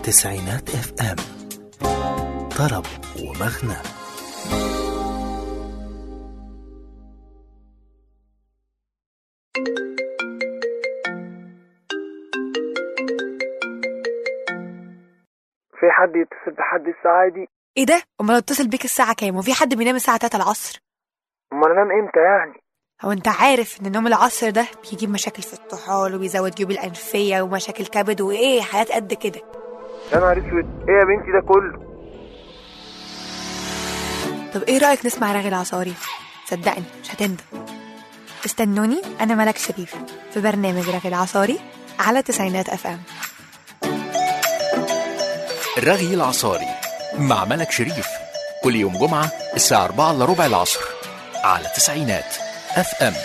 تسعينات اف ام طرب ومغنى في حد يتصل بحد الساعة دي ايه ده امال اتصل بيك الساعه كام وفي حد بينام الساعه 3 العصر امال انام امتى يعني هو انت عارف ان نوم العصر ده بيجيب مشاكل في الطحال وبيزود جيوب الانفيه ومشاكل كبد وايه حياه قد كده يا نهار اسود ايه يا بنتي ده كله طب ايه رايك نسمع رغي العصاري صدقني مش هتندم استنوني انا ملك شريف في برنامج رغي العصاري على تسعينات اف ام الرغي العصاري مع ملك شريف كل يوم جمعة الساعة 4 إلا ربع العصر على تسعينات اف ام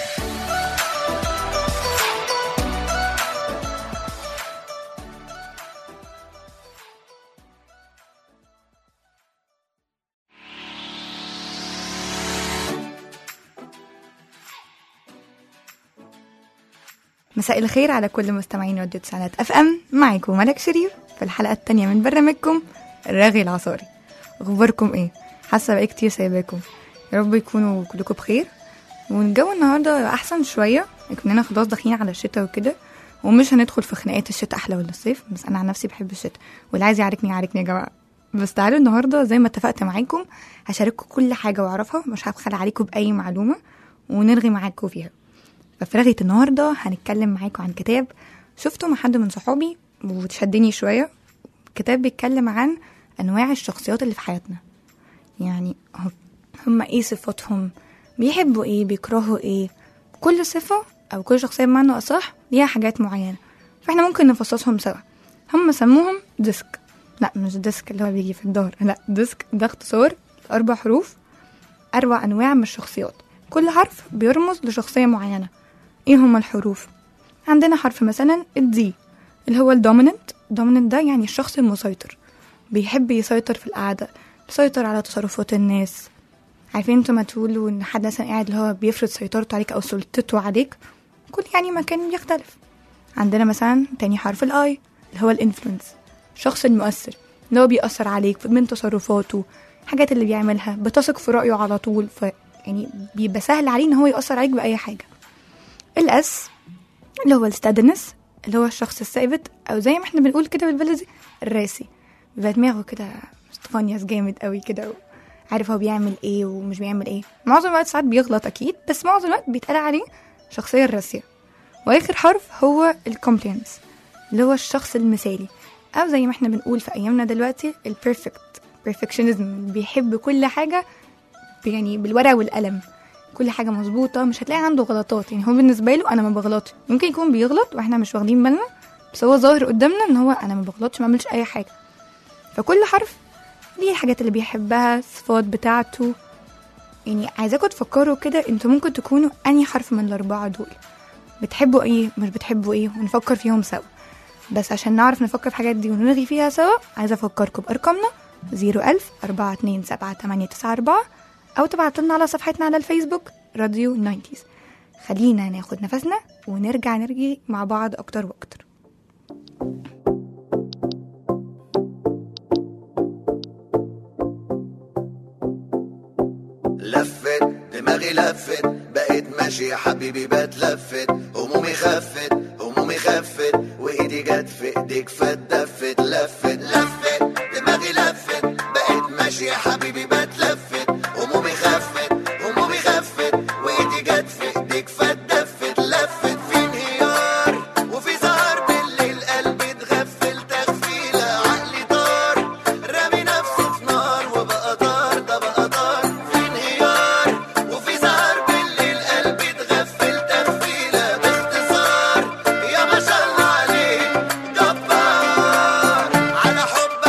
مساء الخير على كل مستمعين راديو تسعينات اف ام معاكم ملك شريف في الحلقه الثانيه من برنامجكم الرغي العصاري اخباركم ايه حاسه بقى كتير سايباكم يا رب يكونوا كلكم بخير والجو النهارده احسن شويه كنا خلاص داخلين على الشتاء وكده ومش هندخل في خناقات الشتاء احلى ولا الصيف بس انا عن نفسي بحب الشتاء واللي عايز يعاركني يعاركني يا جماعه بس تعالوا النهارده زي ما اتفقت معاكم هشارككم كل حاجه واعرفها مش هبخل عليكم باي معلومه ونرغي معاكم فيها ففي رغية النهاردة هنتكلم معاكم عن كتاب شفته مع حد من صحابي وتشدني شوية كتاب بيتكلم عن أنواع الشخصيات اللي في حياتنا يعني هم- هما ايه صفاتهم بيحبوا ايه بيكرهوا ايه كل صفة أو كل شخصية بمعنى أصح ليها حاجات معينة فاحنا ممكن نفصصهم سوا هم سموهم ديسك لا مش ديسك اللي هو بيجي في الظهر لا ديسك ده اختصار أربع حروف أربع أنواع من الشخصيات كل حرف بيرمز لشخصية معينة ايه هما الحروف عندنا حرف مثلا الدي اللي هو الدوميننت دوميننت ده يعني الشخص المسيطر بيحب يسيطر في القعدة يسيطر على تصرفات الناس عارفين انتوا ما تقولوا ان حد مثلا قاعد اللي هو بيفرض سيطرته عليك او سلطته عليك كل يعني مكان بيختلف عندنا مثلا تاني حرف الاي اللي هو الانفلونس الشخص المؤثر اللي هو بيأثر عليك من تصرفاته الحاجات اللي بيعملها بتثق في رأيه على طول ف يعني بيبقى سهل عليه ان هو يأثر عليك بأي حاجة الاس اللي هو الستادنس اللي هو الشخص الثابت او زي ما احنا بنقول كده بالبلدي الراسي بيبقى دماغه كده مستفانيس جامد قوي كده عارف هو بيعمل ايه ومش بيعمل ايه معظم الوقت ساعات بيغلط اكيد بس معظم الوقت بيتقال عليه شخصية راسية واخر حرف هو الكومبلينس اللي هو الشخص المثالي او زي ما احنا بنقول في ايامنا دلوقتي البيرفكت بيرفكشنزم بيحب كل حاجة يعني بالورقة والقلم كل حاجة مظبوطة مش هتلاقي عنده غلطات يعني هو بالنسبة له أنا ما بغلطش يمكن يكون بيغلط وإحنا مش واخدين بالنا بس هو ظاهر قدامنا إن هو أنا ما بغلطش ما بعملش أي حاجة فكل حرف ليه الحاجات اللي بيحبها الصفات بتاعته يعني عايزاكم تفكروا كده انتوا ممكن تكونوا أنهي حرف من الأربعة دول بتحبوا ايه مش بتحبوا ايه ونفكر فيهم سوا بس عشان نعرف نفكر في الحاجات دي ونلغي فيها سوا عايزة أفكركم بأرقامنا 01000 427 أو تبعتوا لنا على صفحتنا على الفيسبوك راديو 90 خلينا ناخد نفسنا ونرجع نرجي مع بعض أكتر وأكتر لفت دماغي لفت بقيت ماشي يا حبيبي بتلفت همومي خفت همومي خفت وايدي جت في ايديك فاتدفت لفت لفت دماغي لفت بقيت ماشي يا حبيبي بتلفت همومي خفت همومي خفت وايدي جت في ايديك فاتدفت لفت في انهيار وفي سهر بالليل قلبي اتغفل تغفيله عقلي طار رامي نفسه في نار وبقى طار ده بقى طار في انهيار وفي سهر بالليل قلبي اتغفل تغفيله باختصار يا ما شاء الله عليك جبار على حب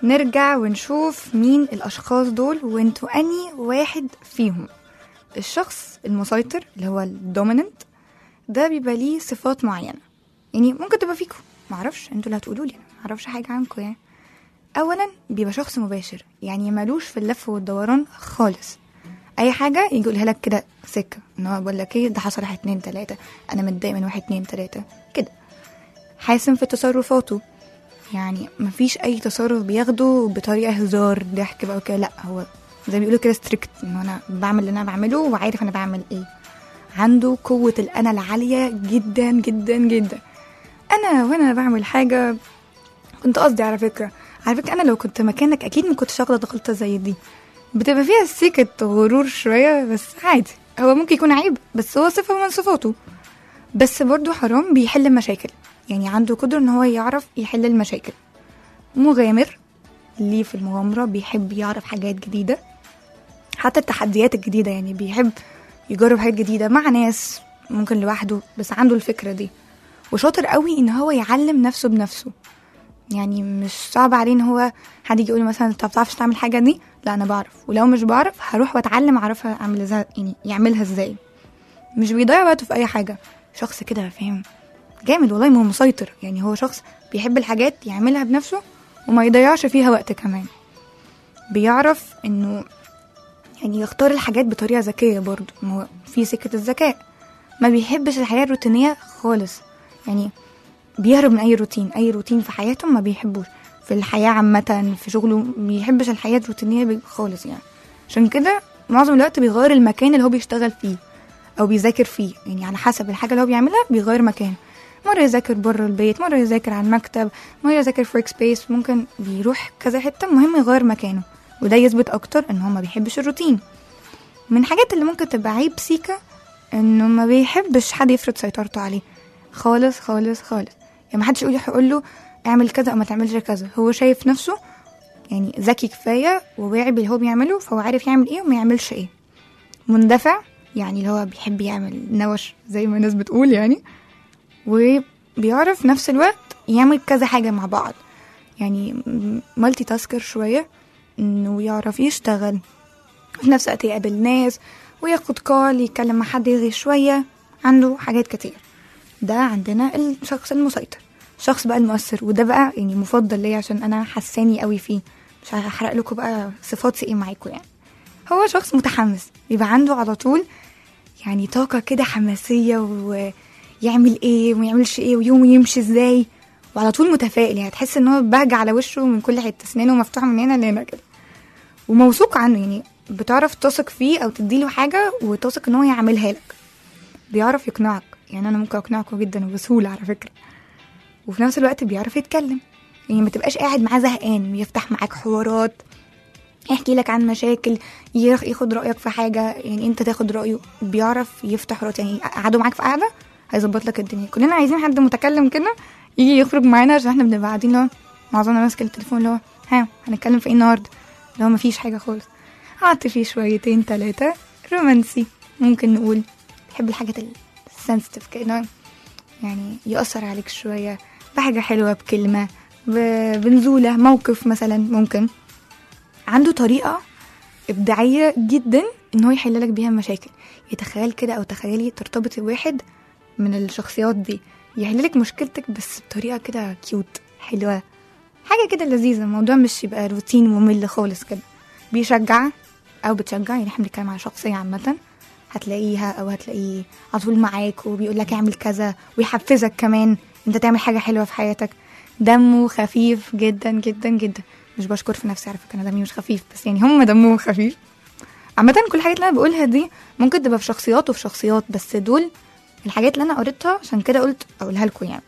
نرجع ونشوف مين الأشخاص دول وانتوا أني واحد فيهم الشخص المسيطر اللي هو الدوميننت ده بيبقى ليه صفات معينة يعني ممكن تبقى فيكم معرفش انتوا اللي هتقولوا لي معرفش حاجة عنكم يعني أولا بيبقى شخص مباشر يعني ملوش في اللف والدوران خالص أي حاجة يجي يقولها لك كده سكة إن هو بقول لك إيه ده حصل واحد اتنين تلاتة أنا متضايق من واحد اتنين تلاتة كده حاسم في تصرفاته يعني مفيش اي تصرف بياخده بطريقه هزار ضحك بقى وكده لا هو زي ما بيقولوا كده ستريكت ان انا بعمل اللي انا بعمله وعارف انا بعمل ايه عنده قوه الانا العاليه جدا جدا جدا انا وانا بعمل حاجه كنت قصدي على فكره على فكره انا لو كنت مكانك اكيد ما كنتش هغلط غلطه زي دي بتبقى فيها سكة غرور شوية بس عادي هو ممكن يكون عيب بس هو صفة من صفاته بس برضو حرام بيحل المشاكل يعني عنده قدرة ان هو يعرف يحل المشاكل مغامر ليه في المغامرة بيحب يعرف حاجات جديدة حتى التحديات الجديدة يعني بيحب يجرب حاجات جديدة مع ناس ممكن لوحده بس عنده الفكرة دي وشاطر قوي ان هو يعلم نفسه بنفسه يعني مش صعب عليه ان هو حد يجي يقول مثلا انت بتعرفش تعمل حاجه دي لا انا بعرف ولو مش بعرف هروح واتعلم اعرفها اعمل ازاي يعني يعملها ازاي مش بيضيع وقته في اي حاجه شخص كده فاهم جامد والله ما هو مسيطر يعني هو شخص بيحب الحاجات يعملها بنفسه وما يضيعش فيها وقت كمان بيعرف انه يعني يختار الحاجات بطريقه ذكيه برضه ما هو في سكه الذكاء ما بيحبش الحياه الروتينيه خالص يعني بيهرب من اي روتين اي روتين في حياته ما بيحبوش في الحياه عامه في شغله ما بيحبش الحياه الروتينيه بي- خالص يعني عشان كده معظم الوقت بيغير المكان اللي هو بيشتغل فيه او بيذاكر فيه يعني على حسب الحاجه اللي هو بيعملها بيغير مكان مرة يذاكر بره البيت مرة يذاكر على المكتب مرة يذاكر في ورك سبيس ممكن بيروح كذا حتة المهم يغير مكانه وده يثبت أكتر إن هو ما بيحبش الروتين من الحاجات اللي ممكن تبقى عيب سيكا إنه ما بيحبش حد يفرض سيطرته عليه خالص خالص خالص يعني ما حدش يقول يقول له اعمل كذا او ما تعملش كذا هو شايف نفسه يعني ذكي كفايه وواعي باللي هو بيعمله فهو عارف يعمل ايه وما يعملش ايه مندفع يعني اللي هو بيحب يعمل نوش زي ما الناس بتقول يعني وبيعرف في نفس الوقت يعمل كذا حاجه مع بعض يعني مالتي تاسكر شويه انه يعرف يشتغل وفي نفس الوقت يقابل ناس وياخد كال يتكلم مع حد يغي شويه عنده حاجات كتير ده عندنا الشخص المسيطر الشخص بقى المؤثر وده بقى يعني مفضل ليا عشان انا حساني قوي فيه مش هحرق لكم بقى صفات ايه معاكم يعني هو شخص متحمس بيبقى عنده على طول يعني طاقة كده حماسية ويعمل ايه وما يعملش ايه ويومه يمشي ازاي وعلى طول متفائل يعني تحس ان هو بهجة على وشه من كل حتة سنانه مفتوحة من هنا لهنا كده وموثوق عنه يعني بتعرف تثق فيه او تديله حاجة وتثق ان هو يعملها لك بيعرف يقنعك يعني انا ممكن اقنعكم جدا وبسهولة على فكرة وفي نفس الوقت بيعرف يتكلم يعني ما تبقاش قاعد معاه زهقان يفتح معاك حوارات يحكي لك عن مشاكل يخ- ياخد رايك في حاجه يعني انت تاخد رايه بيعرف يفتح حوارات يعني قعدوا معاك في قعده هيظبط لك الدنيا كلنا عايزين حد متكلم كده يجي يخرج معانا عشان احنا بنبقى قاعدين اللي هو معظمنا ماسك التليفون اللي هو ها هنتكلم في ايه النهارده اللي هو مفيش حاجه خالص قعدت فيه شويتين تلاتة رومانسي ممكن نقول بحب الحاجات السنسيتيف كده يعني يأثر عليك شوية بحاجة حلوة بكلمة ب- بنزولة موقف مثلا ممكن عنده طريقة إبداعية جدا إن هو يحل لك بيها المشاكل يتخيل كده أو تخيلي ترتبط واحد من الشخصيات دي يحل لك مشكلتك بس بطريقة كده كيوت حلوة حاجة كده لذيذة الموضوع مش يبقى روتين ممل خالص كده بيشجع أو بتشجع يعني احنا بنتكلم على شخصية عامة هتلاقيها أو هتلاقيه على طول معاك وبيقول لك اعمل كذا ويحفزك كمان انت تعمل حاجة حلوة في حياتك دمه خفيف جدا جدا جدا مش بشكر في نفسي على فكرة انا دمي مش خفيف بس يعني هم دمهم خفيف عامة كل الحاجات اللي انا بقولها دي ممكن تبقى في شخصيات وفي شخصيات بس دول الحاجات اللي انا قريتها عشان كده قلت اقولها لكم يعني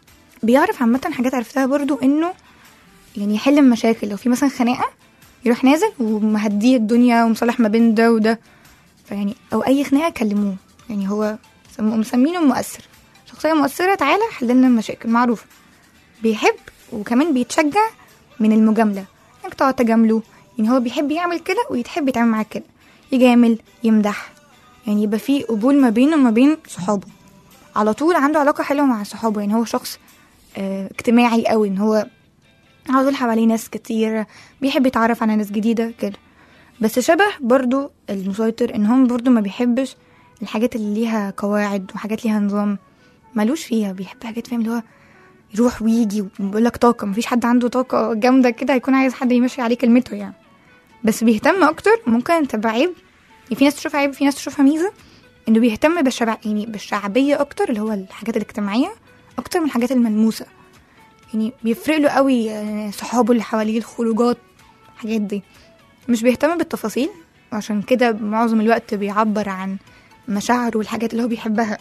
بيعرف عامة حاجات عرفتها برضو انه يعني يحل المشاكل لو في مثلا خناقة يروح نازل ومهديه الدنيا ومصالح ما بين ده وده فيعني او اي خناقة كلموه يعني هو سم- مسمينه مؤثر شخصية مؤثرة تعالى حل لنا المشاكل معروفة بيحب وكمان بيتشجع من المجاملة انك تقعد تجامله يعني هو بيحب يعمل كده ويتحب يتعامل معاك كده يجامل يمدح يعني يبقى في قبول ما بينه وما بين صحابه على طول عنده علاقة حلوة مع صحابه يعني هو شخص آه، اجتماعي قوي ان هو على طول حواليه ناس كتير بيحب يتعرف على ناس جديدة كده بس شبه برضو المسيطر ان هم برضو ما بيحبش الحاجات اللي ليها قواعد وحاجات ليها نظام ملوش فيها بيحب حاجات فاهم اللي هو يروح ويجي وبيقول لك طاقة مفيش حد عنده طاقة جامدة كده هيكون عايز حد يمشي عليه كلمته يعني بس بيهتم اكتر ممكن تبقى عيب يعني في ناس تشوفها عيب في ناس تشوفها ميزة انه بيهتم بالشبع يعني بالشعبية اكتر اللي هو الحاجات الاجتماعية اكتر من الحاجات الملموسة يعني بيفرق له قوي آه، صحابه اللي حواليه الخروجات الحاجات دي مش بيهتم بالتفاصيل وعشان كده معظم الوقت بيعبر عن مشاعره والحاجات اللي هو بيحبها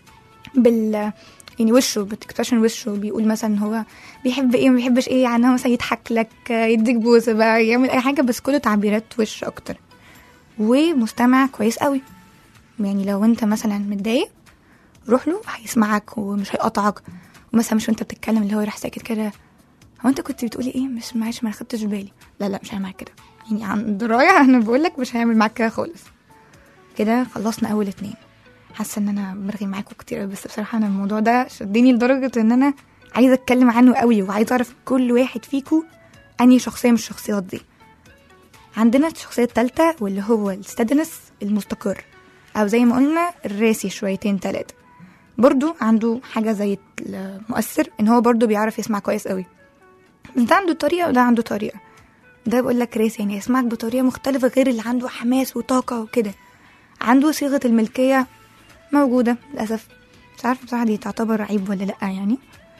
بال يعني وشه باكسبريشن وشه بيقول مثلا هو بيحب ايه ما بيحبش ايه يعني هو مثلا يضحك لك يديك بوسه بقى يعمل اي حاجه بس كله تعبيرات وش اكتر ومستمع كويس قوي يعني لو انت مثلا متضايق روح له هيسمعك ومش هيقطعك ومثلا مش وانت بتتكلم اللي هو يروح ساكت كده هو انت كنت بتقولي ايه مش معلش ما خدتش بالي لا لا مش هعمل معاك كده يعني عن درايه انا بقول لك مش هيعمل معاك كده خالص كده خلصنا اول اتنين حاسه ان انا برغي معاكم كتير أوي، بس بصراحه انا الموضوع ده شدني لدرجه ان انا عايزه اتكلم عنه قوي وعايزه اعرف كل واحد فيكم انهي شخصيه من الشخصيات دي عندنا الشخصيه الثالثه واللي هو الستادنس المستقر او زي ما قلنا الراسي شويتين تلاتة برضو عنده حاجه زي المؤثر ان هو برضو بيعرف يسمع كويس قوي بس ده عنده طريقه وده عنده طريقه ده بقول لك راسي يعني يسمعك بطريقه مختلفه غير اللي عنده حماس وطاقه وكده عنده صيغه الملكيه موجودة للأسف مش عارفة بصراحة دي تعتبر عيب ولا لأ يعني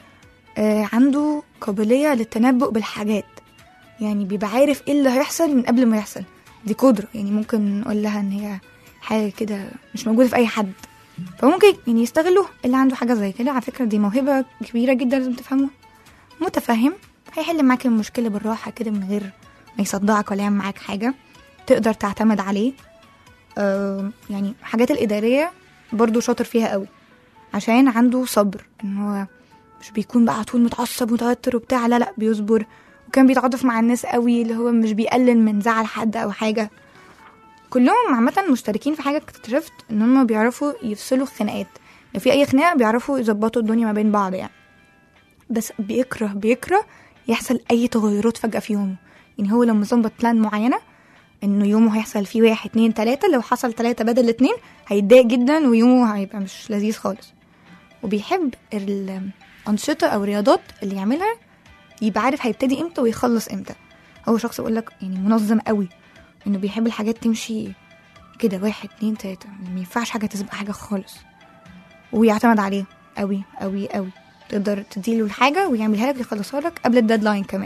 آه عنده قابلية للتنبؤ بالحاجات يعني بيبقى عارف ايه اللي هيحصل من قبل ما يحصل دي قدرة يعني ممكن نقول لها ان هي حاجة كده مش موجودة في أي حد فممكن يعني يستغلوها اللي عنده حاجة زي كده على فكرة دي موهبة كبيرة جدا لازم تفهموها متفهم هيحل معاك المشكلة بالراحة كده من غير ما يصدعك ولا يعمل معاك حاجة تقدر تعتمد عليه آه يعني حاجات الإدارية برضو شاطر فيها قوي عشان عنده صبر ان هو مش بيكون بقى على طول متعصب متوتر وبتاع لا لا بيصبر وكان بيتعاطف مع الناس قوي اللي هو مش بيقلل من زعل حد او حاجه كلهم عامه مشتركين في حاجه اكتشفت ان هم بيعرفوا يفصلوا الخناقات لو في اي خناقه بيعرفوا يظبطوا الدنيا ما بين بعض يعني بس بيكره بيكره يحصل اي تغيرات فجاه في يومه يعني هو لما ظبط بلان معينه انه يومه هيحصل فيه واحد اتنين تلاتة لو حصل تلاتة بدل اتنين هيتضايق جدا ويومه هيبقى مش لذيذ خالص وبيحب الأنشطة أو الرياضات اللي يعملها يبقى عارف هيبتدي امتى ويخلص امتى هو شخص يقول لك يعني منظم قوي انه بيحب الحاجات تمشي كده واحد اتنين تلاتة ما ينفعش حاجة تسبق حاجة خالص ويعتمد عليه قوي قوي قوي تقدر تديله الحاجة ويعملها لك يخلصها لك قبل الديدلاين كمان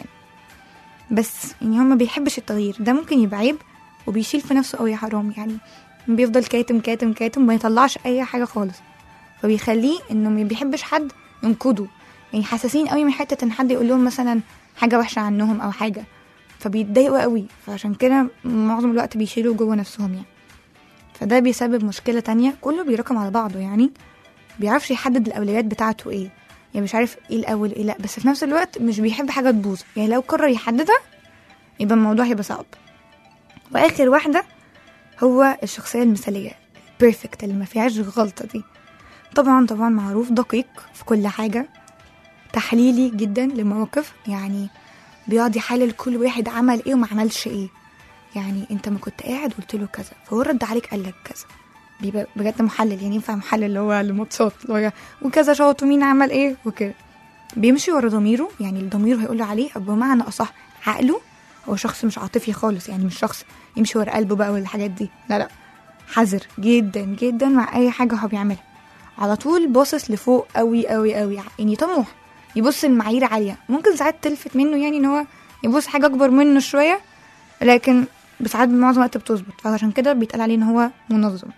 بس يعني هو ما بيحبش التغيير ده ممكن يبقى عيب وبيشيل في نفسه قوي يا حرام يعني بيفضل كاتم كاتم كاتم ما يطلعش اي حاجه خالص فبيخليه انه ما بيحبش حد ينقده يعني حساسين قوي من حته ان حد يقول لهم مثلا حاجه وحشه عنهم او حاجه فبيتضايقوا قوي فعشان كده معظم الوقت بيشيلوا جوه نفسهم يعني فده بيسبب مشكله تانية كله بيرقم على بعضه يعني بيعرفش يحدد الاولويات بتاعته ايه يعني مش عارف ايه الاول ايه لا بس في نفس الوقت مش بيحب حاجه تبوظ يعني لو قرر يحددها يبقى الموضوع هيبقى صعب واخر واحده هو الشخصيه المثاليه بيرفكت اللي ما فيهاش غلطه دي طبعا طبعا معروف دقيق في كل حاجه تحليلي جدا لمواقف يعني بيقعد يحلل كل واحد عمل ايه وما عملش ايه يعني انت ما كنت قاعد قلت له كذا فهو رد عليك قال لك كذا بيبقى بجد محلل يعني ينفع محلل اللي هو الماتشات اللي هو وكذا شوط ومين عمل ايه وكده بيمشي ورا ضميره يعني الضمير هيقول له عليه أو بمعنى اصح عقله هو شخص مش عاطفي خالص يعني مش شخص يمشي ورا قلبه بقى والحاجات دي لا لا حذر جدا جدا مع اي حاجه هو بيعملها على طول باصص لفوق قوي قوي قوي يعني طموح يبص المعايير عاليه ممكن ساعات تلفت منه يعني ان هو يبص حاجه اكبر منه شويه لكن ساعات معظم الوقت بتظبط فعشان كده بيتقال عليه ان هو منظم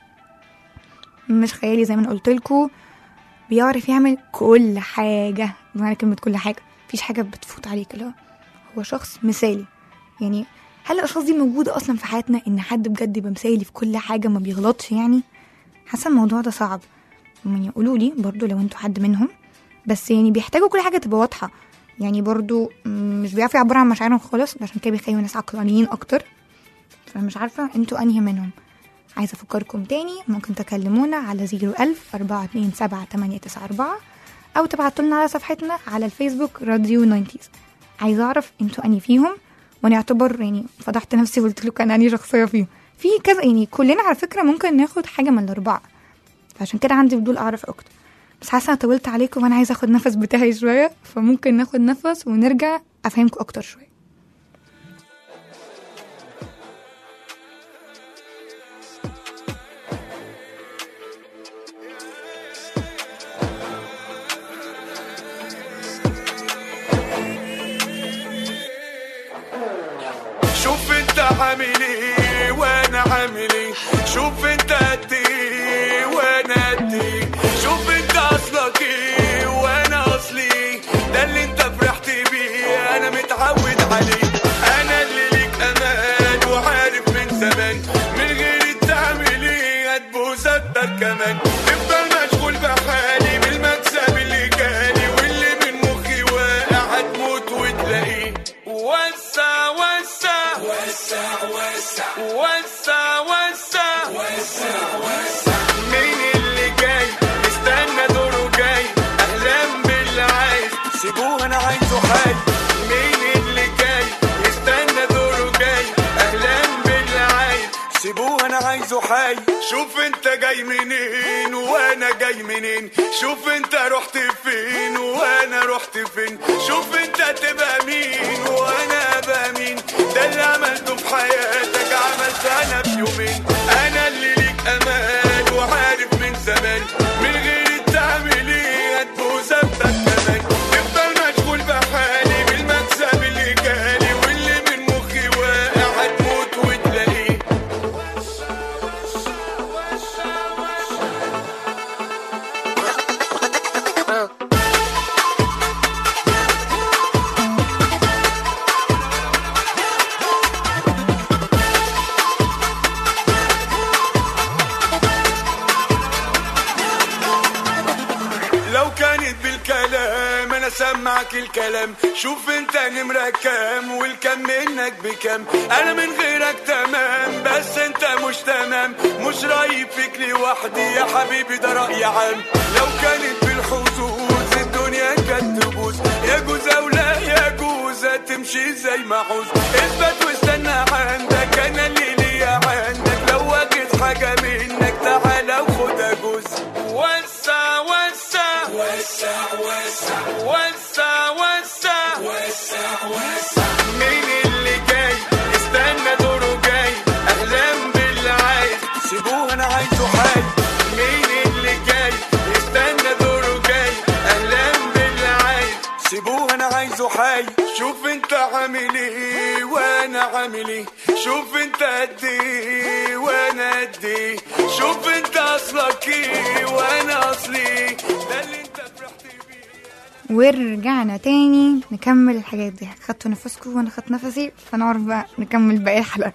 مش خيالي زي ما انا قلت لكم بيعرف يعمل كل حاجه بمعنى كلمه كل حاجه مفيش حاجه بتفوت عليك اللي هو هو شخص مثالي يعني هل الاشخاص دي موجوده اصلا في حياتنا ان حد بجد يبقى مثالي في كل حاجه ما بيغلطش يعني حاسه الموضوع ده صعب يعني يقولوا لي برضو لو انتوا حد منهم بس يعني بيحتاجوا كل حاجه تبقى واضحه يعني برضو مش بيعرفوا يعبروا عن مشاعرهم خالص عشان كده بيخلوا ناس عقلانيين اكتر فمش عارفه انتوا انهي منهم عايزه افكركم تاني ممكن تكلمونا على 01000 427 894 او تبعتوا لنا على صفحتنا على الفيسبوك راديو 90 عايزه اعرف انتوا اني فيهم وانا اعتبر يعني فضحت نفسي وقلت له كان اني شخصيه فيهم في كذا يعني كلنا على فكره ممكن ناخد حاجه من الاربعه فعشان كده عندي فضول اعرف اكتر بس حاسه أنا طولت عليكم وانا عايزه اخد نفس بتاعي شويه فممكن ناخد نفس ونرجع افهمكم اكتر شويه شوف انت عامل ايه وانا عامل ايه شوف انت قد ايه وانا قد ايه شوف انت اصلك ايه وانا اصلي ايه ده اللي انت فرحت بيه انا متعود عليه انا اللي ليك امان وعارف من زمان من غير تعمل ايه هتبوس اكتر كمان تفضل مشغول بحالي بالمكسب اللي جالي واللي من مخي واقع هتموت وتلاقيه وسع وسع وسع وسع وسع وسع وسع وسع مين اللي جاي استنى دوره جاي اهلا باللي عايز سيبوه انا عايزه حي مين اللي جاي استنى دوره جاي اهلا باللي عايز سيبوه انا عايزه حي شوف انت جاي منين وانا جاي منين شوف انت رحت فين وانا رحت فين شوف انت تبقى مين وانا ابقى مين ده اللي عملته في حياتك عملت انا في يومين انا اللي ليك امان وعارف من زمان من غير تعمل ايه هتبوس اكتر كمان تفضل مشغول بحالي بالمكسب اللي جالي واللي من مخي واقع هتموت وتلاقيه لو كانت بالكلام انا سمعك الكلام شوف انت نمرة كام والكم منك بكام انا من غيرك تمام بس انت مش تمام مش رايب فيك لوحدي يا حبيبي ده رأي عام لو كانت بالحظوظ الدنيا كانت تبوظ يجوز او لا يجوز هتمشي زي ما عوز اثبت واستنى عندك انا اللي ليا عندك لو واجد حاجة منك تعالى وخدها جزء وسع وسع وسع وسع وسع وسع وسع وسع مين اللي جاي استنى دوره جاي اهلا باللي عايز سيبوه انا عايزه حي مين اللي جاي استنى دوره جاي اهلا باللي عايز سيبوه انا عايزه حي شوف انت عامل ايه وانا عامل ايه شوف انت قد ايه وانا قد ايه شوف انت اصلك ايه وانا اصلي ايه ده اللي انت فرحت بيه ورجعنا تاني نكمل الحاجات دي خدتوا نفسكم وانا خدت نفسي فنعرف بقى نكمل باقي الحلقة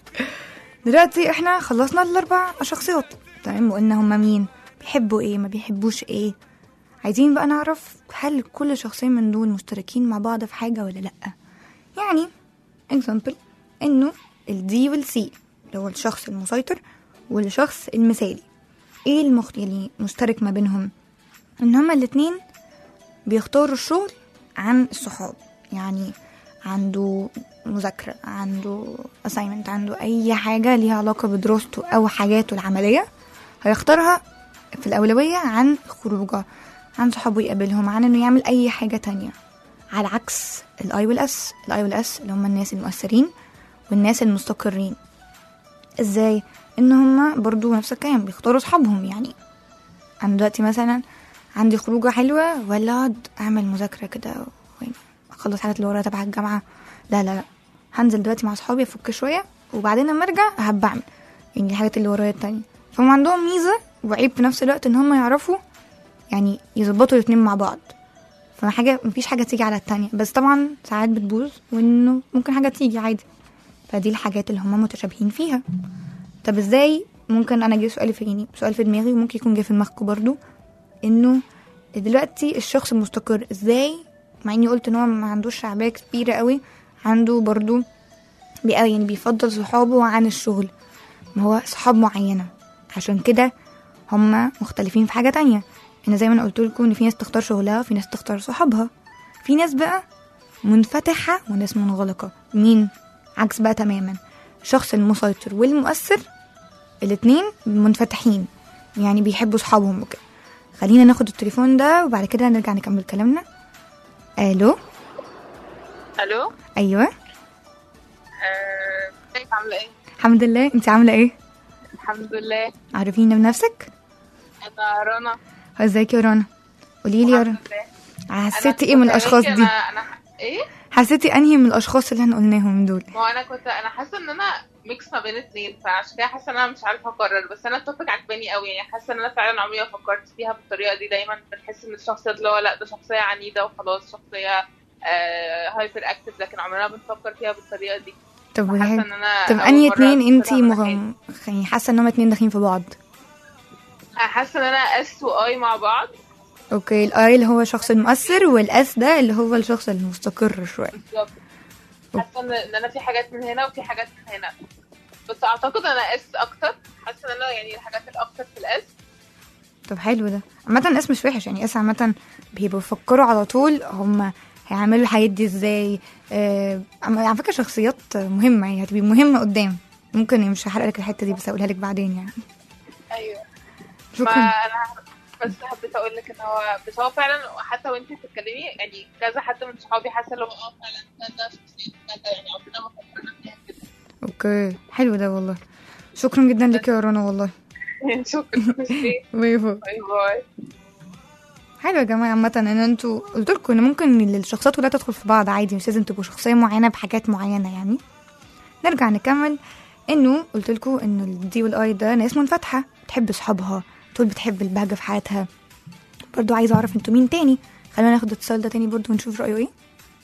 دلوقتي احنا خلصنا الاربع شخصيات تمام وقلنا هما مين بيحبوا ايه ما بيحبوش ايه عايزين بقى نعرف هل كل شخصين من دول مشتركين مع بعض في حاجة ولا لأ يعني example انه الدي والسي اللي هو الشخص المسيطر والشخص المثالي ايه المخ... يعني مشترك ما بينهم ان هما الاتنين بيختاروا الشغل عن الصحاب يعني عنده مذاكرة عنده assignment عنده أي حاجة ليها علاقة بدراسته أو حاجاته العملية هيختارها في الأولوية عن خروجه عن صحابه يقابلهم عن إنه يعمل أي حاجة تانية على عكس الاي والاس الاي والاس اللي هم الناس المؤثرين والناس المستقرين ازاي ان هما برضو نفس الكلام بيختاروا صحابهم يعني انا دلوقتي مثلا عندي خروجه حلوه ولا اقعد اعمل مذاكره كده وين اخلص حاجات اللي ورايا تبع الجامعه لا لا لا هنزل دلوقتي مع صحابي افك شويه وبعدين لما ارجع هبقى اعمل يعني الحاجات اللي ورايا التانية فهم عندهم ميزه وعيب في نفس الوقت ان هم يعرفوا يعني يظبطوا الاتنين مع بعض فحاجه مفيش حاجه تيجي على التانية بس طبعا ساعات بتبوظ وانه ممكن حاجه تيجي عادي فدي الحاجات اللي هم متشابهين فيها طب ازاي ممكن انا جه سؤالي في يعني سؤال في دماغي وممكن يكون جه في دماغكم برضو انه دلوقتي الشخص المستقر ازاي مع اني قلت ان هو ما عندوش شعبيه كبيره قوي عنده برضو بي يعني بيفضل صحابه عن الشغل ما هو صحاب معينه عشان كده هما مختلفين في حاجه تانية ان زي ما انا قلت لكم ان في ناس تختار شغلها وفي ناس تختار صحابها في ناس بقى منفتحة وناس منغلقة مين عكس بقى تماما الشخص المسيطر والمؤثر الاتنين منفتحين يعني بيحبوا صحابهم وكده خلينا ناخد التليفون ده وبعد كده نرجع نكمل كلامنا الو الو ايوه آه، ازيك عامله ايه الحمد لله انت عامله ايه الحمد لله عرفينا بنفسك انا رنا ازيك يا رنا قولي لي يا رنا الحمد لله أنا حسيتي ايه كنت من الاشخاص قايلة دي انا انا ايه حسيتي انهي من الاشخاص اللي احنا قلناهم دول ما هو انا كنت انا حاسه ان انا ميكس ما بين اتنين فعشان كده حاسه ان انا مش عارفه اقرر بس انا التوبيك عجباني قوي يعني حاسه ان انا فعلا عمري ما فكرت فيها بالطريقه دي دايما بنحس ان الشخصيات اللي هو لا ده شخصيه عنيده وخلاص شخصيه هايبر اكتف لكن عمرنا ما بنفكر فيها بالطريقه دي طب حاسه والحاجة ان انا طب أول انهي مرة اتنين أفكر انتي أعمل مغ... يعني حاسه ان هما اتنين داخلين في بعض حاجة. حاسه ان انا اس واي مع بعض اوكي الاي اللي هو الشخص المؤثر والاس ده اللي هو الشخص المستقر شويه بالظبط حاسه ان إن انا في حاجات من هنا وفي حاجات من هنا بس اعتقد انا اس اكتر حاسه ان انا يعني الحاجات الاكتر في الاس طب حلو ده عامة الاس مش وحش يعني اس عامة بيبقوا بيفكروا على طول هم هيعملوا الحاجات دي ازاي آه على فكرة شخصيات مهمة يعني هتبقى مهمة قدام ممكن مش هحرق لك الحتة دي بس اقولها لك بعدين يعني ايوه ما شكرا انا بس حبيت اقول لك ان هو بس هو فعلا حتى وانت بتتكلمي يعني كذا حد من صحابي حاسه اللي هو اه فعلا كذا شخصيه كذا يعني عمرنا ما فكرنا فيها كده اوكي حلو ده والله شكرا جدا لك يا رنا والله شكرا ميرسي. باي باي باي باي حلو يا جماعه عامه ان انتوا قلت لكم ان ممكن الشخصيات كلها تدخل في بعض عادي مش لازم تبقوا شخصيه معينه بحاجات معينه يعني نرجع نكمل انه قلت لكم انه الدي والاي ده ناس منفتحه بتحب اصحابها طول بتحب البهجه في حياتها برضو عايزه اعرف انتوا مين تاني خلينا ناخد الاتصال ده تاني برضو ونشوف رايه ايه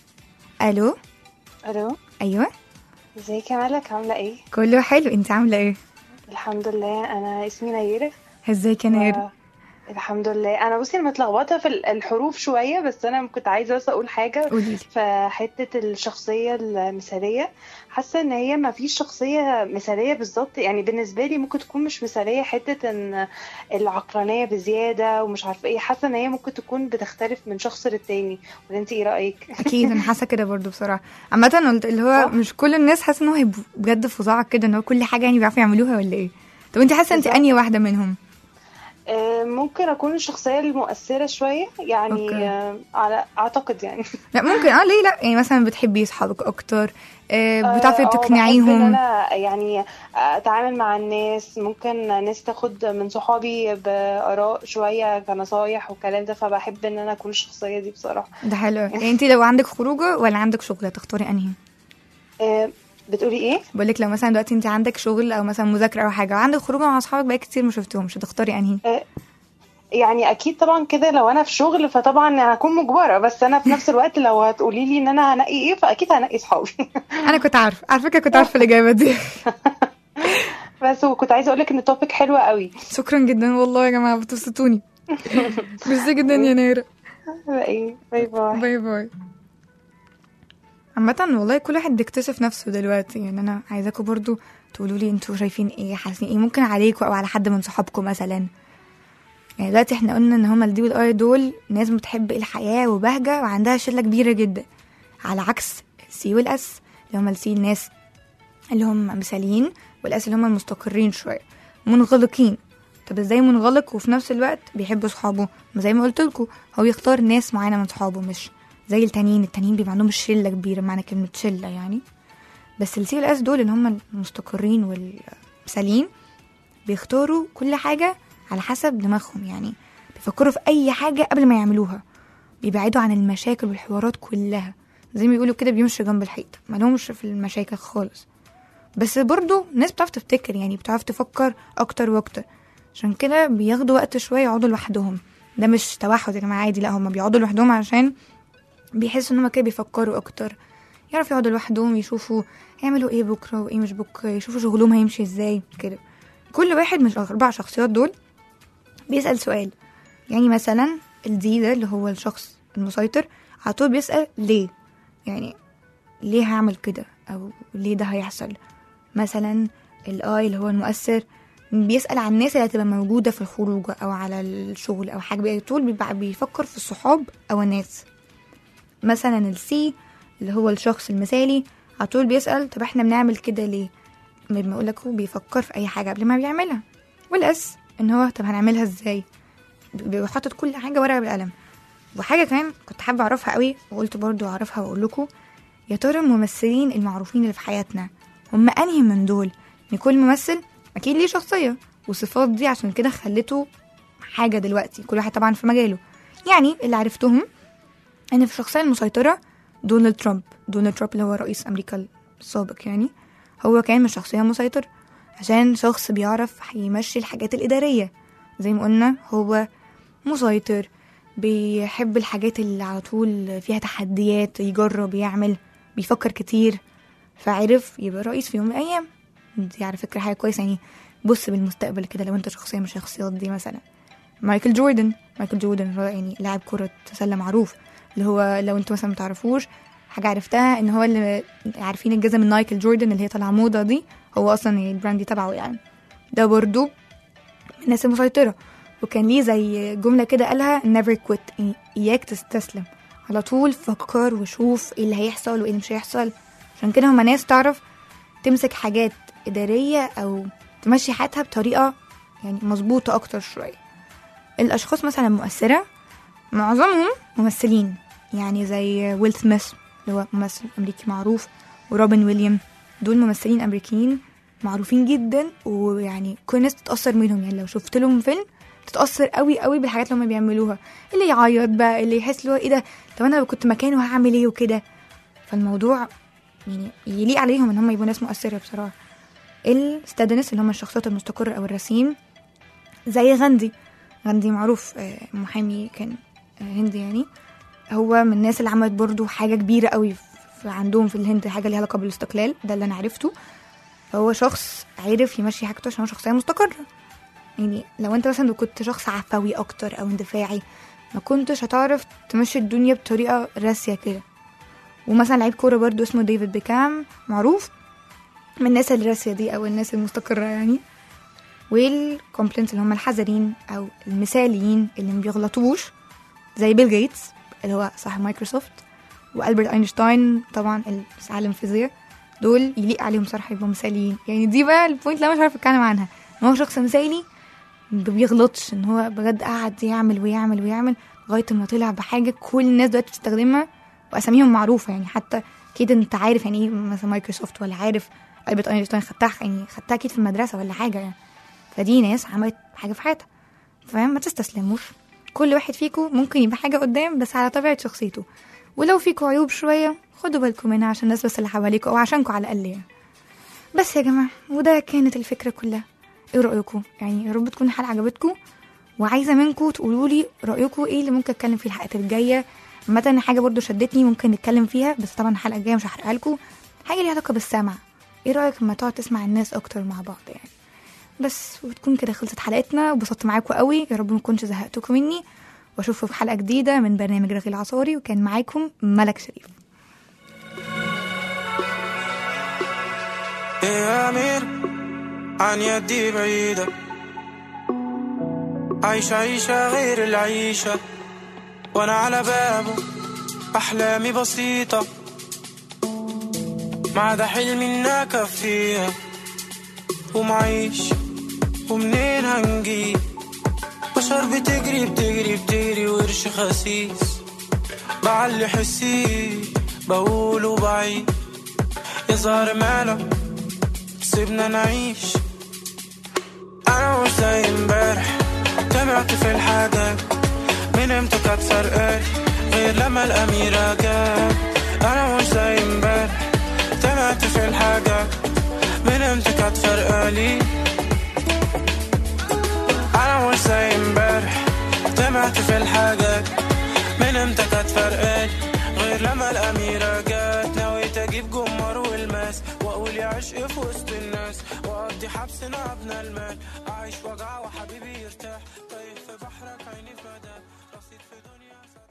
الو الو ايوه ازيك يا ملك عامله ايه كله حلو انت عامله ايه الحمد لله انا اسمي نيره ازيك يا نير و- الحمد لله انا بصي انا متلخبطه في ال- الحروف شويه بس انا كنت عايزه بس اقول حاجه قولي لي في حته الشخصيه المثاليه حاسه ان هي ما فيش شخصيه مثاليه بالظبط يعني بالنسبه لي ممكن تكون مش مثاليه حته ان العقلانيه بزياده ومش عارفه ايه حاسه ان هي ممكن تكون بتختلف من شخص للتاني ولا انت ايه رايك اكيد انا حاسه كده برضو بصراحه عامه قلت اللي هو صح؟ مش كل الناس حاسه ان هو هيبقوا بجد فظاع كده ان هو كل حاجه يعني بيعرفوا يعملوها ولا ايه طب انت حاسه انت بالظبط. انهي واحده منهم آه، ممكن اكون الشخصيه المؤثره شويه يعني أوكي. آه، على اعتقد يعني لا ممكن اه ليه لا يعني مثلا بتحبي اصحابك اكتر آه آه، بتعرفي آه، بحب ان تقنعيهم انا يعني اتعامل مع الناس ممكن ناس تاخد من صحابي باراء شويه كنصايح والكلام ده فبحب ان انا اكون الشخصيه دي بصراحه ده حلو يعني انت لو عندك خروجه ولا عندك شغل هتختاري انهي آه، بتقولي ايه بقول لك لو مثلا دلوقتي انت عندك شغل او مثلا مذاكره او حاجه وعندك خروجه مع اصحابك بقى كتير ما شفتهمش هتختاري انهي يعني اكيد طبعا كده لو انا في شغل فطبعا هكون مجبره بس انا في نفس الوقت لو هتقولي لي ان انا هنقي ايه فاكيد هنقي صحابي انا كنت عارفه على فكره كنت عارفه الاجابه دي بس وكنت عايزه اقول لك ان التوبيك حلو قوي شكرا جدا والله يا جماعه بتبسطوني ميرسي جدا يا نيره ايه باي باي باي باي عامة والله كل واحد بيكتشف نفسه دلوقتي يعني انا عايزاكم برضو تقولوا لي انتوا شايفين ايه حاسين ايه ممكن عليكم او على حد من صحابكم مثلا يعني دلوقتي احنا قلنا ان هما الدي والاي دول ناس بتحب الحياة وبهجة وعندها شلة كبيرة جدا على عكس السي والاس اللي هما السي الناس اللي هم مثاليين والاس اللي هم المستقرين شوية منغلقين طب ازاي منغلق وفي نفس الوقت بيحب صحابه ما زي ما قلت لكم هو يختار ناس معينه من صحابه مش زي التانيين التانيين بيبقى عندهم شله كبيره معنى كلمه شله يعني بس السي والاس دول اللي هم المستقرين والمثاليين بيختاروا كل حاجه على حسب دماغهم يعني بيفكروا في اي حاجه قبل ما يعملوها بيبعدوا عن المشاكل والحوارات كلها زي ما بيقولوا كده بيمشوا جنب الحيط مالهمش في المشاكل خالص بس برضو ناس بتعرف تفتكر يعني بتعرف تفكر اكتر واكتر عشان كده بياخدوا وقت شويه يقعدوا لوحدهم ده مش توحد يا جماعه عادي لا هم بيقعدوا لوحدهم عشان بيحسوا ان هم كده بيفكروا اكتر يعرفوا يقعدوا لوحدهم يشوفوا هيعملوا ايه بكره وايه مش بكره يشوفوا شغلهم هيمشي ازاي كده كل واحد من الاربع شخصيات دول بيسال سؤال يعني مثلا الدي ده اللي هو الشخص المسيطر على طول بيسال ليه يعني ليه هعمل كده او ليه ده هيحصل مثلا الاي اللي هو المؤثر بيسأل عن الناس اللي هتبقى موجودة في الخروج أو على الشغل أو حاجة بي- طول بيبقى بيفكر في الصحاب أو الناس مثلا السي اللي هو الشخص المثالي على طول بيسأل طب احنا بنعمل كده ليه لما اقول لك هو بيفكر في اي حاجه قبل ما بيعملها والاس ان هو طب هنعملها ازاي بيبقى حاطط كل حاجه ورقه بالقلم وحاجه كمان كنت حابه اعرفها قوي وقلت برضو اعرفها واقول لكم يا ترى الممثلين المعروفين اللي في حياتنا هم انهي من دول ان كل ممثل اكيد ليه شخصيه والصفات دي عشان كده خلته حاجه دلوقتي كل واحد طبعا في مجاله يعني اللي عرفتهم ان في الشخصيه المسيطره دونالد ترامب دونالد ترامب اللي هو رئيس امريكا السابق يعني هو كان من شخصيه مسيطر عشان شخص بيعرف يمشي الحاجات الاداريه زي ما قلنا هو مسيطر بيحب الحاجات اللي على طول فيها تحديات يجرب يعمل بيفكر كتير فعرف يبقى رئيس في يوم من الايام دي على فكره حاجه كويسه يعني بص بالمستقبل كده لو انت شخصيه من الشخصيات دي مثلا مايكل جوردن مايكل جوردن هو يعني لاعب كرة سلة معروف اللي هو لو انتوا مثلا متعرفوش حاجة عرفتها ان هو اللي عارفين الجزم النايكل جوردن اللي هي طالعة موضة دي هو اصلا البراند دي تبعه يعني ده برضو من الناس المسيطرة وكان ليه زي جملة كده قالها never quit يعني اياك تستسلم على طول فكر وشوف ايه اللي هيحصل وايه اللي مش هيحصل عشان كده هما ناس تعرف تمسك حاجات إدارية أو تمشي حياتها بطريقة يعني مظبوطة أكتر شوية الأشخاص مثلا المؤثرة معظمهم ممثلين يعني زي ويل سميث اللي هو ممثل أمريكي معروف وروبن ويليام دول ممثلين أمريكيين معروفين جدا ويعني كل الناس تتأثر منهم يعني لو شفت لهم فيلم تتأثر قوي قوي بالحاجات اللي هما بيعملوها اللي يعيط بقى اللي يحس اللي هو ايه ده طب انا لو كنت مكانه هعمل ايه وكده فالموضوع يعني يليق عليهم ان هم يبقوا ناس مؤثرة بصراحة الستادنس اللي هم الشخصيات المستقرة او الرسيم زي غاندي غاندي معروف آه، محامي كان آه، هندي يعني هو من الناس اللي عملت برضو حاجة كبيرة قوي في عندهم في الهند حاجة ليها علاقة بالاستقلال ده اللي أنا عرفته فهو شخص عارف يمشي حاجته عشان هو شخصية مستقرة يعني لو انت مثلا لو كنت شخص عفوي اكتر او اندفاعي ما كنتش هتعرف تمشي الدنيا بطريقة راسية كده ومثلا لعيب كورة برضو اسمه ديفيد بيكام معروف من الناس الراسية دي او الناس المستقرة يعني والكومبلينتس اللي هم الحذرين او المثاليين اللي ما بيغلطوش زي بيل جيتس اللي هو صاحب مايكروسوفت والبرت اينشتاين طبعا عالم الفيزياء دول يليق عليهم صراحه يبقوا مثاليين يعني دي بقى البوينت اللي انا مش عارفه اتكلم عنها ان هو شخص مثالي ما بيغلطش ان هو بجد قعد يعمل ويعمل ويعمل لغايه ما طلع بحاجه كل الناس دلوقتي بتستخدمها واساميهم معروفه يعني حتى اكيد انت عارف يعني ايه مثلا مايكروسوفت ولا عارف البرت اينشتاين خدتها يعني خدتها اكيد في المدرسه ولا حاجه يعني فدي ناس عملت حاجه في حياتها فاهم ما تستسلموش كل واحد فيكم ممكن يبقى حاجه قدام بس على طبيعه شخصيته ولو فيكم عيوب شويه خدوا بالكم منها عشان الناس بس اللي حواليكوا او عشانكم على الاقل يعني بس يا جماعه وده كانت الفكره كلها ايه رايكم يعني يا رب تكون الحلقه عجبتكم وعايزه منكم تقولوا لي رايكم ايه اللي ممكن اتكلم فيه الحلقات الجايه عامه حاجه برضو شدتني ممكن نتكلم فيها بس طبعا الحلقه الجايه مش هحرقها لكم حاجه ليها علاقه بالسمع ايه رايك لما تقعد تسمع الناس اكتر مع بعض يعني بس وتكون كده خلصت حلقتنا وبسطت معاكم قوي يا رب ما كنتش زهقتكم مني واشوفكم في حلقه جديده من برنامج رغي العصاري وكان معاكم ملك شريف يا أمير عن يدي بعيدة عايش عيشة غير العيشة وأنا على بابه أحلامي بسيطة ما عدا حلمي إن أكفيها ومعيش ومنين هنجيب بشر بتجري بتجري بتجري وقرش خسيس بعلي حسي بقوله بعيد يظهر مالك سيبنا نعيش انا مش زي امبارح تابعت في الحاجات من امتى كانت فرقالي غير لما الاميرة جت انا مش زي امبارح تابعت في الحاجات من امتى كانت فرقالي انا مش زي امبارح تابعت في الحاجات من امتى كانت فرقالي غير لما الاميرة جت نويت اجيب جمر والماس واقول يا عشق في وسط الناس واقضي حبسنا ابنى المال اعيش وجع وحبيبي يرتاح طيب في بحرك عيني في مدى رصيد في دنيا